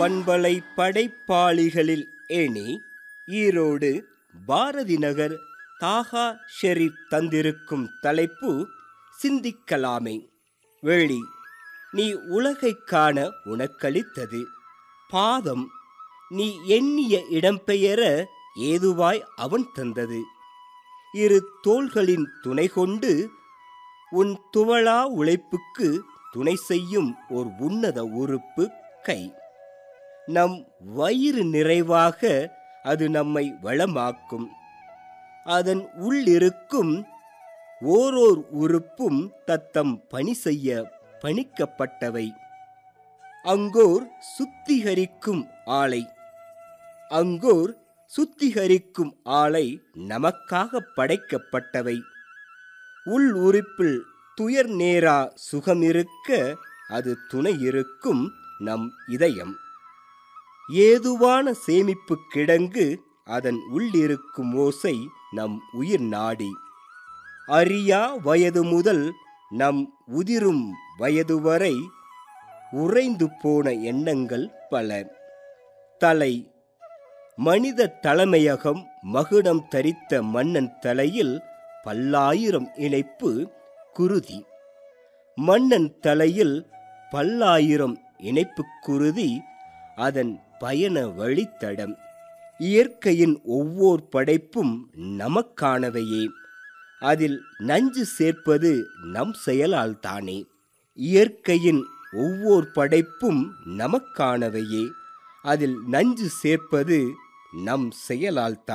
பண்பலை படைப்பாளிகளில் ஏணி ஈரோடு பாரதி நகர் தாகா ஷெரீப் தந்திருக்கும் தலைப்பு சிந்திக்கலாமே வேளி நீ உலகைக் காண உனக்களித்தது பாதம் நீ எண்ணிய இடம்பெயர ஏதுவாய் அவன் தந்தது இரு தோள்களின் துணை கொண்டு உன் துவளா உழைப்புக்கு துணை செய்யும் ஓர் உன்னத உறுப்பு கை நம் வயிறு நிறைவாக அது நம்மை வளமாக்கும் அதன் உள்ளிருக்கும் ஓரோர் உறுப்பும் தத்தம் பணி செய்ய பணிக்கப்பட்டவை அங்கோர் சுத்திகரிக்கும் ஆலை அங்கோர் சுத்திகரிக்கும் ஆலை நமக்காக படைக்கப்பட்டவை உள் உறுப்பில் துயர் நேரா சுகமிருக்க அது துணை இருக்கும் நம் இதயம் ஏதுவான சேமிப்பு கிடங்கு அதன் உள்ளிருக்கும் ஓசை நம் உயிர் நாடி அறியா வயது முதல் நம் உதிரும் வயது வரை உறைந்து போன எண்ணங்கள் பல தலை மனித தலைமையகம் மகுடம் தரித்த மன்னன் தலையில் பல்லாயிரம் இணைப்பு குருதி மன்னன் தலையில் பல்லாயிரம் இணைப்பு குருதி அதன் பயண வழித்தடம் இயற்கையின் ஒவ்வொரு படைப்பும் நமக்கானவையே அதில் நஞ்சு சேர்ப்பது நம் செயலால் தானே இயற்கையின் ஒவ்வொரு படைப்பும் நமக்கானவையே அதில் நஞ்சு சேர்ப்பது நம் செயலால் தான்